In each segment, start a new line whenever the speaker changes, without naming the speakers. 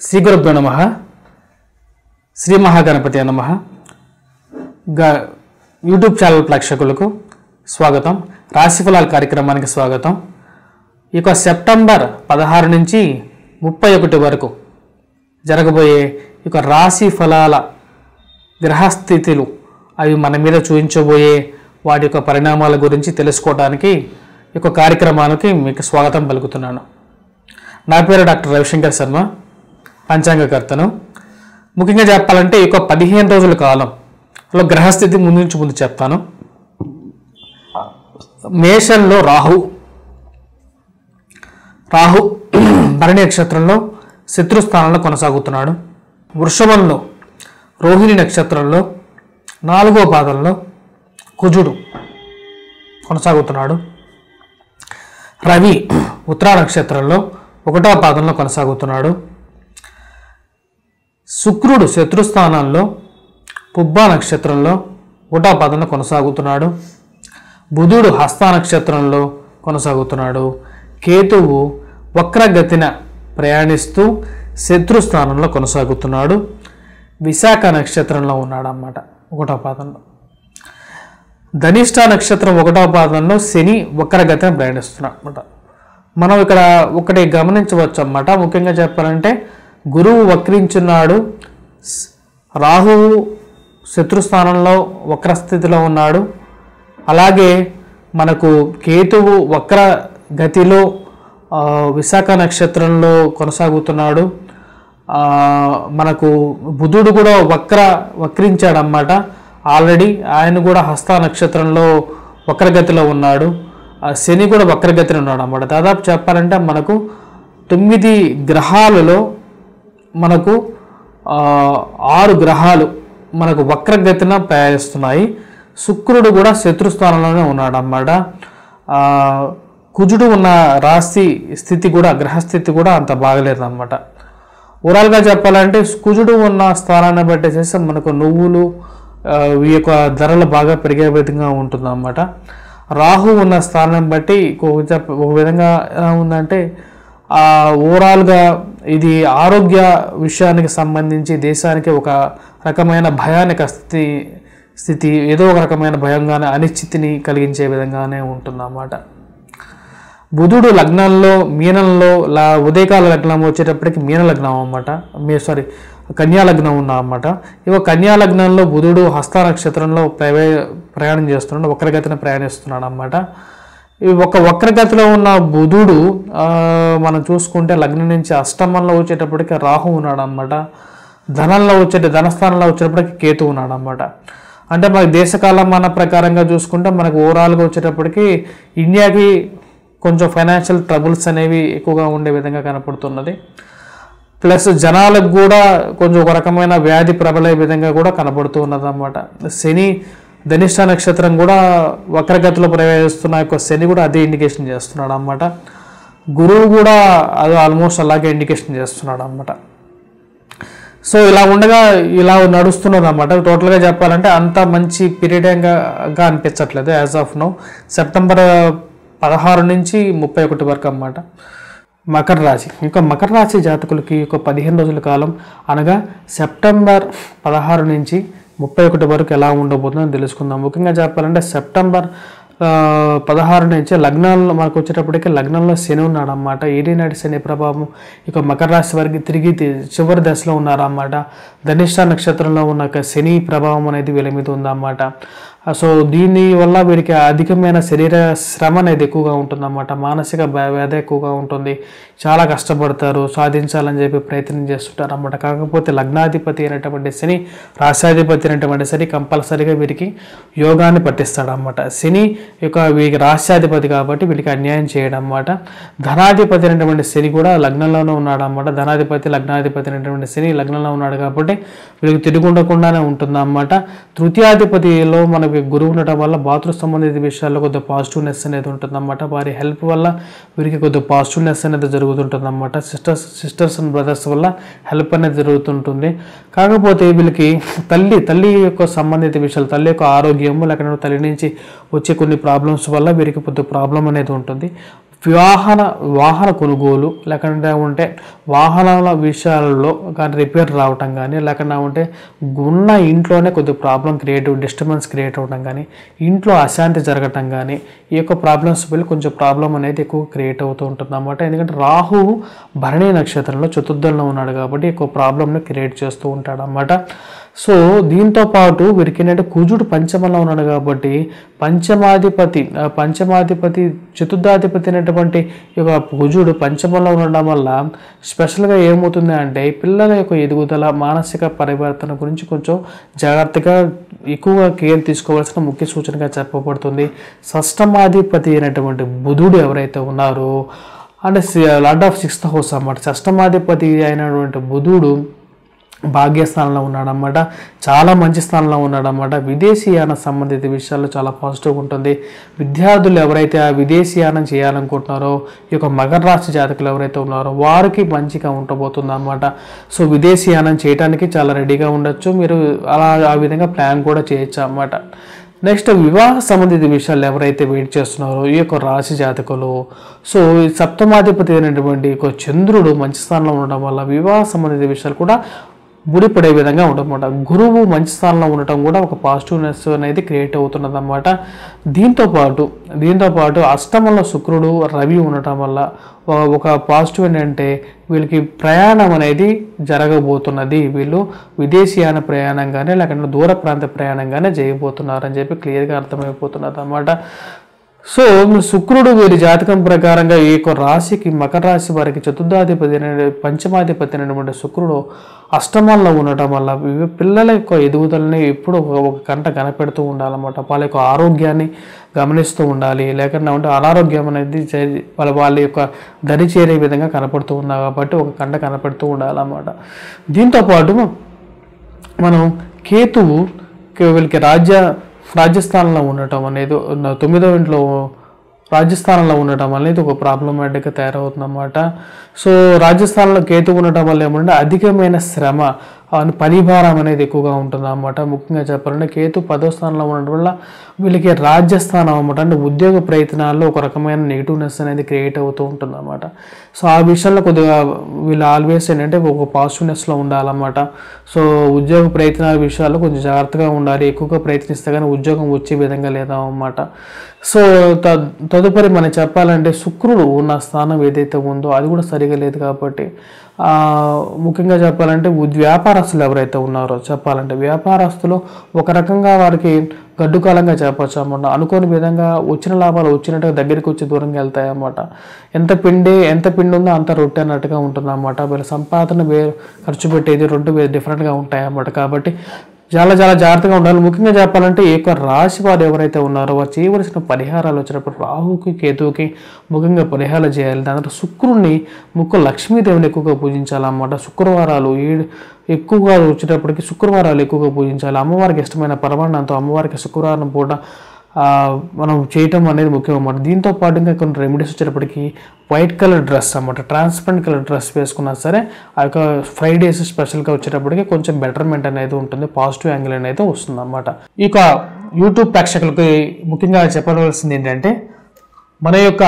శ్రీ గురుభ్యో నమ శ్రీ మహాగణపతి నమ గా యూట్యూబ్ ఛానల్ ప్రేక్షకులకు స్వాగతం రాశి ఫలాల కార్యక్రమానికి స్వాగతం ఈ యొక్క సెప్టెంబర్ పదహారు నుంచి ముప్పై ఒకటి వరకు జరగబోయే ఈ యొక్క రాశి ఫలాల గ్రహస్థితులు అవి మన మీద చూపించబోయే వాటి యొక్క పరిణామాల గురించి తెలుసుకోవడానికి ఈ యొక్క కార్యక్రమానికి మీకు స్వాగతం పలుకుతున్నాను నా పేరు డాక్టర్ రవిశంకర్ శర్మ పంచాంగకర్తను ముఖ్యంగా చెప్పాలంటే ఈ యొక్క పదిహేను రోజుల కాలంలో గ్రహస్థితి ముందు నుంచి ముందు చెప్తాను మేషంలో రాహు రాహు భరణి నక్షత్రంలో శత్రుస్థానంలో కొనసాగుతున్నాడు వృషభంలో రోహిణి నక్షత్రంలో నాలుగో పాదంలో కుజుడు కొనసాగుతున్నాడు రవి ఉత్తరా నక్షత్రంలో ఒకటో పాదంలో కొనసాగుతున్నాడు శుక్రుడు శత్రుస్థానంలో పుబ్బా నక్షత్రంలో ఒకటో పాదంలో కొనసాగుతున్నాడు బుధుడు హస్త నక్షత్రంలో కొనసాగుతున్నాడు కేతువు వక్రగతిన ప్రయాణిస్తూ శత్రుస్థానంలో కొనసాగుతున్నాడు విశాఖ నక్షత్రంలో ఉన్నాడు అన్నమాట ఒకటో పాదంలో ధనిష్ట నక్షత్రం ఒకటో పాదంలో శని వక్రగతిన ప్రయాణిస్తున్నాడు అనమాట మనం ఇక్కడ ఒకటి గమనించవచ్చు అన్నమాట ముఖ్యంగా చెప్పాలంటే గురువు వక్రించున్నాడు స్- రాహువు శత్రుస్థానంలో వక్రస్థితిలో ఉన్నాడు అలాగే మనకు కేతువు వక్ర గతిలో ఆ, విశాఖ నక్షత్రంలో కొనసాగుతున్నాడు ఆ, మనకు బుధుడు కూడా వక్ర వక్రించాడు అన్నమాట ఆల్రెడీ ఆయన కూడా హస్త నక్షత్రంలో వక్రగతిలో ఉన్నాడు ఆ, శని కూడా వక్రగతిలో ఉన్నాడు అన్నమాట దాదాపు చెప్పాలంటే మనకు తొమ్మిది గ్రహాలలో మనకు ఆ, ఆరు గ్రహాలు మనకు వక్రగతిన ప్రయాణిస్తున్నాయి శుక్రుడు కూడా శత్రుస్థానంలోనే ఉన్నాడు అన్నమాట ఆ, కుజుడు ఉన్న రాశి స్థితి కూడా గ్రహస్థితి కూడా అంత బాగలేదు అన్నమాట ఓవరాల్గా చెప్పాలంటే కుజుడు ఉన్న స్థానాన్ని బట్టి చేస్తే మనకు నువ్వులు ఆ, ఈ యొక్క ధరలు బాగా పెరిగే విధంగా ఉంటుంది అన్నమాట రాహు ఉన్న స్థానం బట్టి ఒక చెప్ప- ఒక విధంగా ఎలా ఉందంటే ఆ, ఓవరాల్గా ఇది ఆరోగ్య విషయానికి సంబంధించి దేశానికి ఒక రకమైన భయానిక స్థితి స్థితి ఏదో ఒక రకమైన భయంగానే అనిశ్చితిని కలిగించే విధంగానే ఉంటుందన్నమాట బుధుడు లగ్నంలో మీనంలో లా ఉదయకాల లగ్నం వచ్చేటప్పటికి మీన లగ్నం అన్నమాట మీ సారీ కన్యా లగ్నం ఉన్నా అన్నమాట ఇవ కన్యా లగ్నంలో బుధుడు హస్త నక్షత్రంలో ప్రవే ప్రయాణం చేస్తున్నాడు వక్రగతిన ప్రయాణిస్తున్నాడు అన్నమాట ఈ ఒక వక్రగతిలో ఉన్న బుధుడు ఆ, మనం చూసుకుంటే లగ్నం నుంచి అష్టమంలో వచ్చేటప్పటికి రాహు ఉన్నాడు అన్నమాట ధనంలో వచ్చే ధనస్థానంలో వచ్చేటప్పటికి కేతు ఉన్నాడు అన్నమాట అంటే మనకి దేశకాలమాన ప్రకారంగా చూసుకుంటే మనకు ఓవరాల్గా వచ్చేటప్పటికి ఇండియాకి కొంచెం ఫైనాన్షియల్ ట్రబుల్స్ అనేవి ఎక్కువగా ఉండే విధంగా కనపడుతున్నది ప్లస్ జనాలకు కూడా కొంచెం ఒక రకమైన వ్యాధి ప్రబలే విధంగా కూడా కనబడుతూ ఉన్నది అన్నమాట శని ధనిష్ట నక్షత్రం కూడా వక్రగతిలో ప్రవేశిస్తున్న యొక్క శని కూడా అదే ఇండికేషన్ చేస్తున్నాడు అన్నమాట గురువు కూడా అది ఆల్మోస్ట్ అలాగే ఇండికేషన్ చేస్తున్నాడు అన్నమాట సో ఇలా ఉండగా ఇలా నడుస్తున్నది అనమాట టోటల్గా చెప్పాలంటే అంత మంచి పీరియడ్గా అనిపించట్లేదు యాజ్ ఆఫ్ నో సెప్టెంబర్ పదహారు నుంచి ముప్పై ఒకటి వరకు అన్నమాట మకర రాశి ఇంకా మకర రాశి జాతకులకి ఒక పదిహేను రోజుల కాలం అనగా సెప్టెంబర్ పదహారు నుంచి ముప్పై ఒకటి వరకు ఎలా ఉండబోతుందో తెలుసుకుందాం ముఖ్యంగా చెప్పాలంటే సెప్టెంబర్ ఆ, పదహారు నుంచి లగ్నాల్లో మనకు వచ్చేటప్పటికి లగ్నంలో శని ఉన్నాడు అన్నమాట ఏడీనాటి శని ప్రభావం ఇక మకర రాశి వారికి తిరిగి తి- చివరి దశలో ఉన్నారన్నమాట ధనిష్ట నక్షత్రంలో ఉన్న ఒక శని ప్రభావం అనేది వీళ్ళ మీద ఉందన్నమాట ఆ, సో దీని వల్ల వీరికి అధికమైన శరీర శ్రమ అనేది ఎక్కువగా ఉంటుందన్నమాట మానసిక భ- వ్యధ ఎక్కువగా ఉంటుంది చాలా కష్టపడతారు సాధించాలని చెప్పి ప్రయత్నం చేస్తుంటారు అన్నమాట కాకపోతే లగ్నాధిపతి అయినటువంటి శని రాశాధిపతి అయినటువంటి శని కంపల్సరీగా వీరికి యోగాన్ని పట్టిస్తాడు అన్నమాట శని యొక్క వీరికి రాష్ట్రాధిపతి కాబట్టి వీరికి అన్యాయం చేయడం అన్నమాట ధనాధిపతి అయినటువంటి శని కూడా లగ్నంలోనే ఉన్నాడు అన్నమాట ధనాధిపతి లగ్నాధిపతి అయినటువంటి శని లగ్నంలో ఉన్నాడు కాబట్టి వీరికి తిరుగుండకుండానే ఉంటుంది అన్నమాట తృతీయాధిపతిలో మనకి గురువు ఉండటం వల్ల బాతృ సంబంధిత విషయాల్లో కొద్దిగా పాజిటివ్నెస్ అనేది ఉంటుందన్నమాట వారి హెల్ప్ వల్ల వీరికి కొద్దిగా పాజిటివ్నెస్ అనేది జరుగుతుంటుంది అనమాట సిస్టర్స్ సిస్టర్స్ అండ్ బ్రదర్స్ వల్ల హెల్ప్ అనేది జరుగుతుంటుంది కాకపోతే వీళ్ళకి తల్లి తల్లి యొక్క సంబంధిత విషయాలు తల్లి యొక్క ఆరోగ్యము లేకపోతే తల్లి నుంచి వచ్చే కొన్ని ప్రాబ్లమ్స్ వల్ల వీరికి కొద్దిగా ప్రాబ్లం అనేది ఉంటుంది వాహన వాహన కొనుగోలు లేకుండా ఉంటే వాహనాల విషయాలలో కానీ రిపేర్ రావటం కానీ లేకుండా ఉంటే ఉన్న ఇంట్లోనే కొద్ది ప్రాబ్లం క్రియేట్ డిస్టర్బెన్స్ క్రియేట్ అవ్వడం కానీ ఇంట్లో అశాంతి జరగటం కానీ ఈ యొక్క ప్రాబ్లమ్స్ వల్ల కొంచెం ప్రాబ్లం అనేది ఎక్కువ క్రియేట్ అవుతూ ఉంటుంది అన్నమాట ఎందుకంటే రాహు భరణి నక్షత్రంలో చతుర్థంలో ఉన్నాడు కాబట్టి ఎక్కువ ప్రాబ్లమ్ని క్రియేట్ చేస్తూ ఉంటాడు అన్నమాట సో దీంతో పాటు వీరికి ఏంటంటే కుజుడు పంచమంలో ఉన్నాడు కాబట్టి పంచమాధిపతి ఆ పంచమాధిపతి చతుర్థాధిపతి అయినటువంటి ఈ యొక్క కుజుడు పంచమంలో ఉండడం వల్ల స్పెషల్గా ఏమవుతుంది అంటే పిల్లల యొక్క ఎదుగుదల మానసిక పరివర్తన గురించి కొంచెం జాగ్రత్తగా ఎక్కువగా కేర్ తీసుకోవాల్సిన ముఖ్య సూచనగా చెప్పబడుతుంది షష్టమాధిపతి అయినటువంటి బుధుడు ఎవరైతే ఉన్నారో అంటే లార్డ్ ఆఫ్ సిక్స్త్ హౌస్ అన్నమాట షష్టమాధిపతి అయినటువంటి బుధుడు భాగ్యస్థానంలో ఉన్నాడన్నమాట చాలా మంచి స్థానంలో ఉన్నాడన్నమాట విదేశీయాన సంబంధిత విషయాల్లో చాలా పాజిటివ్ ఉంటుంది విద్యార్థులు ఎవరైతే ఆ విదేశీయానం చేయాలనుకుంటున్నారో ఈ యొక్క మకర రాశి జాతకులు ఎవరైతే ఉన్నారో వారికి మంచిగా ఉండబోతుంది అన్నమాట సో విదేశీయానం చేయడానికి చాలా రెడీగా ఉండొచ్చు మీరు అలా ఆ విధంగా ప్లాన్ కూడా చేయొచ్చు అన్నమాట నెక్స్ట్ వివాహ సంబంధిత విషయాలు ఎవరైతే వెయిట్ చేస్తున్నారో ఈ యొక్క రాశి జాతకులు సో ఈ సప్తమాధిపతి అయినటువంటి ఒక చంద్రుడు మంచి స్థానంలో ఉండడం వల్ల వివాహ సంబంధిత విషయాలు కూడా ముడిపడే విధంగా ఉండమాట గురువు మంచి స్థానంలో ఉండటం కూడా ఒక పాజిటివ్నెస్ అనేది క్రియేట్ అవుతున్నది అనమాట దీంతో పాటు దీంతో పాటు అష్టమంలో శుక్రుడు రవి ఉండటం వల్ల ఒక- ఒక పాజిటివ్ ఏంటంటే వీళ్ళకి ప్రయాణం అనేది జరగబోతున్నది వీళ్ళు విదేశీయాన ప్రయాణంగానే లేకుంటే దూర ప్రాంత ప్రయాణంగానే చేయబోతున్నారని చెప్పి క్లియర్గా అర్థమైపోతున్నది అన్నమాట సో శుక్రుడు వీరి జాతకం ప్రకారంగా ఈ యొక్క రాశికి మకర రాశి వారికి చతుర్థాధిపతి అయిన- పంచమాధిపతి అయినటువంటి శుక్రుడు అష్టమాల్లో ఉండటం వల్ల ఇవి పిల్లల యొక్క ఎదుగుదలని ఎప్పుడు ఒక ఒక కంట కనపెడుతూ ఉండాలన్నమాట వాళ్ళ యొక్క ఆరోగ్యాన్ని గమనిస్తూ ఉండాలి లేకుండా ఉంటే అనారోగ్యం అనేది చే- వాళ్ళ వాళ్ళ యొక్క దరి చేరే విధంగా కనపడుతూ ఉన్నా కాబట్టి ఒక కంట కనపెడుతూ ఉండాలన్నమాట దీంతో పాటు మనం కేతువు కే- వీళ్ళకి రాజ్య రాజస్థాన్లో ఉండటం అనేది ఉన్న తొమ్మిదవ ఇంట్లో రాజస్థాన్లో ఉండటం అనేది ఒక ప్రాబ్లమాటిక్గా తయారవుతుందన్నమాట సో రాజస్థాన్లో కేతు ఉండటం వల్ల ఏమంటే అధికమైన శ్రమ ఆ పని భారం అనేది ఎక్కువగా ఉంటుంది అన్నమాట ముఖ్యంగా చెప్పాలంటే కేతు పదో స్థానంలో ఉండడం వల్ల వీళ్ళకి రాజ్యస్థానం అన్నమాట అంటే ఉద్యోగ ప్రయత్నాల్లో ఒక రకమైన నెగిటివ్నెస్ అనేది క్రియేట్ అవుతూ ఉంటుంది అన్నమాట సో ఆ విషయంలో కొద్దిగా వీళ్ళు ఆల్వేస్ ఏంటంటే ఒక పాజిటివ్నెస్లో ఉండాలన్నమాట సో ఉద్యోగ ప్రయత్నాల విషయాల్లో కొంచెం జాగ్రత్తగా ఉండాలి ఎక్కువగా ప్రయత్నిస్తే కానీ ఉద్యోగం వచ్చే విధంగా లేదా అన్నమాట సో త- తదుపరి మనం చెప్పాలంటే శుక్రుడు ఉన్న స్థానం ఏదైతే ఉందో అది కూడా సరిగా లేదు కాబట్టి ఆ, ముఖ్యంగా చెప్పాలంటే ఉద్- వ్యాపారస్తులు ఎవరైతే ఉన్నారో చెప్పాలంటే వ్యాపారస్తులు ఒక రకంగా వారికి గడ్డు కాలంగా చెప్పచ్చు అన్నమాట అనుకోని విధంగా వచ్చిన లాభాలు వచ్చినట్టుగా దగ్గరికి వచ్చి దూరంగా వెళ్తాయి అన్నమాట ఎంత పిండి ఎంత పిండి ఉందో అంత రొట్టె అన్నట్టుగా ఉంటుంది అన్నమాట వీళ్ళ సంపాదన వే ఖర్చు పెట్టేది రెండు వే- డిఫరెంట్గా ఉంటాయి అన్నమాట కాబట్టి చాలా చాలా జాగ్రత్తగా ఉండాలి ముఖ్యంగా చెప్పాలంటే ఈ యొక్క రాశి వారు ఎవరైతే ఉన్నారో వారు చేయవలసిన పరిహారాలు వచ్చినప్పుడు రాహుకి కేతువుకి ముఖ్యంగా పరిహారాలు చేయాలి దాని తర్వాత శుక్రుడిని ముఖ్య లక్ష్మీదేవిని ఎక్కువగా పూజించాలన్నమాట శుక్రవారాలు ఏడు ఎక్కువగా వచ్చేటప్పటికి శుక్రవారాలు ఎక్కువగా పూజించాలి అమ్మవారికి ఇష్టమైన పరమాన్నంతో అమ్మవారికి శుక్రవారం పూట ఆ, మనం చేయటం అనేది ముఖ్యం అన్నమాట దీంతో పాటు ఇంకా కొన్ని రెమెడీస్ వచ్చేటప్పటికి వైట్ కలర్ డ్రెస్ అన్నమాట ట్రాన్స్పరెంట్ కలర్ డ్రెస్ వేసుకున్నా సరే ఆ యొక్క ఫ్రైడేస్ స్పెషల్గా వచ్చేటప్పటికి కొంచెం బెటర్మెంట్ అనేది ఉంటుంది పాజిటివ్ యాంగిల్ అనేది వస్తుంది అన్నమాట ఇక యూట్యూబ్ ప్రేక్షకులకి ముఖ్యంగా చెప్పవలసింది ఏంటంటే మన యొక్క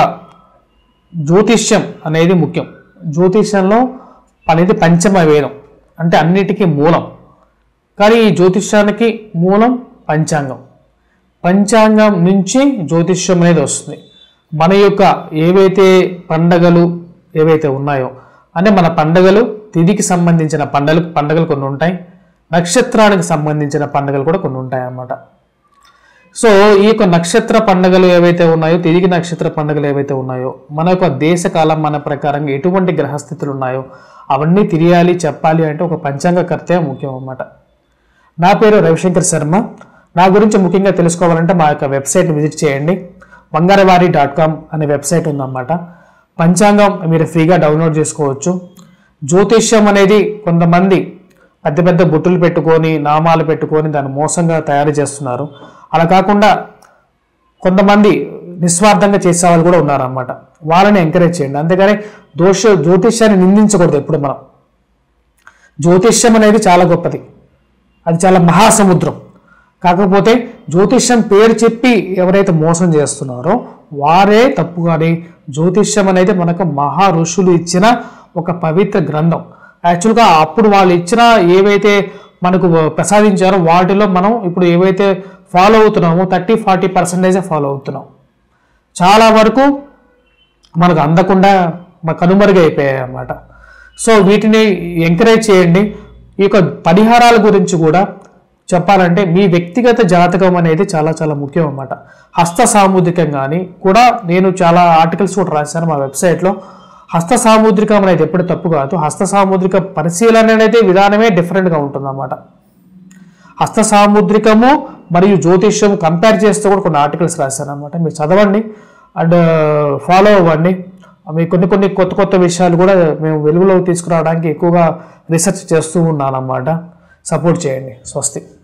జ్యోతిష్యం అనేది ముఖ్యం జ్యోతిష్యంలో అనేది పంచమ వేదం అంటే అన్నిటికీ మూలం కానీ ఈ జ్యోతిష్యానికి మూలం పంచాంగం పంచాంగం నుంచి జ్యోతిష్యం అనేది వస్తుంది మన యొక్క ఏవైతే పండగలు ఏవైతే ఉన్నాయో అంటే మన పండగలు తిథికి సంబంధించిన పండగలు పండగలు కొన్ని ఉంటాయి నక్షత్రానికి సంబంధించిన పండగలు కూడా కొన్ని ఉంటాయి అన్నమాట సో ఈ యొక్క నక్షత్ర పండుగలు ఏవైతే ఉన్నాయో తిరిగి నక్షత్ర పండుగలు ఏవైతే ఉన్నాయో మన యొక్క దేశ కాలం మన ప్రకారంగా ఎటువంటి గ్రహస్థితులు ఉన్నాయో అవన్నీ తెలియాలి చెప్పాలి అంటే ఒక పంచాంగకర్తే ముఖ్యం అన్నమాట నా పేరు రవిశంకర్ శర్మ నా గురించి ముఖ్యంగా తెలుసుకోవాలంటే మా యొక్క వెబ్సైట్ని విజిట్ చేయండి బంగారవారి డాట్ కామ్ అనే వెబ్సైట్ ఉందన్నమాట పంచాంగం మీరు ఫ్రీగా డౌన్లోడ్ చేసుకోవచ్చు జ్యోతిష్యం అనేది కొంతమంది పెద్ద పెద్ద బుట్టులు పెట్టుకొని నామాలు పెట్టుకొని దాన్ని మోసంగా తయారు చేస్తున్నారు అలా కాకుండా కొంతమంది నిస్వార్థంగా చేసే వాళ్ళు కూడా ఉన్నారన్నమాట వాళ్ళని ఎంకరేజ్ చేయండి అంతేగాని దోష జ్యోతిష్యాన్ని నిందించకూడదు ఎప్పుడు మనం జ్యోతిష్యం అనేది చాలా గొప్పది అది చాలా మహాసముద్రం కాకపోతే జ్యోతిష్యం పేరు చెప్పి ఎవరైతే మోసం చేస్తున్నారో వారే తప్పు కానీ జ్యోతిష్యం అనేది మనకు మహా ఋషులు ఇచ్చిన ఒక పవిత్ర గ్రంథం యాక్చువల్గా అప్పుడు వాళ్ళు ఇచ్చిన ఏవైతే మనకు ప్రసాదించారో వాటిలో మనం ఇప్పుడు ఏవైతే ఫాలో అవుతున్నామో థర్టీ ఫార్టీ పర్సెంటేజే ఫాలో అవుతున్నాం చాలా వరకు మనకు అందకుండా మా కనుమరుగైపోయాయి అన్నమాట సో వీటిని ఎంకరేజ్ చేయండి ఈ యొక్క పరిహారాల గురించి కూడా చెప్పాలంటే మీ వ్యక్తిగత జాతకం అనేది చాలా చాలా ముఖ్యం అన్నమాట హస్త సాముద్రికం కానీ కూడా నేను చాలా ఆర్టికల్స్ కూడా రాశాను మా వెబ్సైట్లో హస్త సాముద్రికం అనేది ఎప్పుడు తప్పు కాదు హస్త సాముద్రిక పరిశీలన అనేది విధానమే డిఫరెంట్గా ఉంటుందన్నమాట హస్త సాముద్రికము మరియు జ్యోతిష్యము కంపేర్ చేస్తూ కూడా కొన్ని ఆర్టికల్స్ రాశాను అనమాట మీరు చదవండి అండ్ ఫాలో అవ్వండి మీ కొన్ని కొన్ని కొత్త కొత్త విషయాలు కూడా మేము వెలుగులోకి తీసుకురావడానికి ఎక్కువగా రీసెర్చ్ చేస్తూ ఉన్నానన్నమాట సపోర్ట్ చేయండి స్వస్తి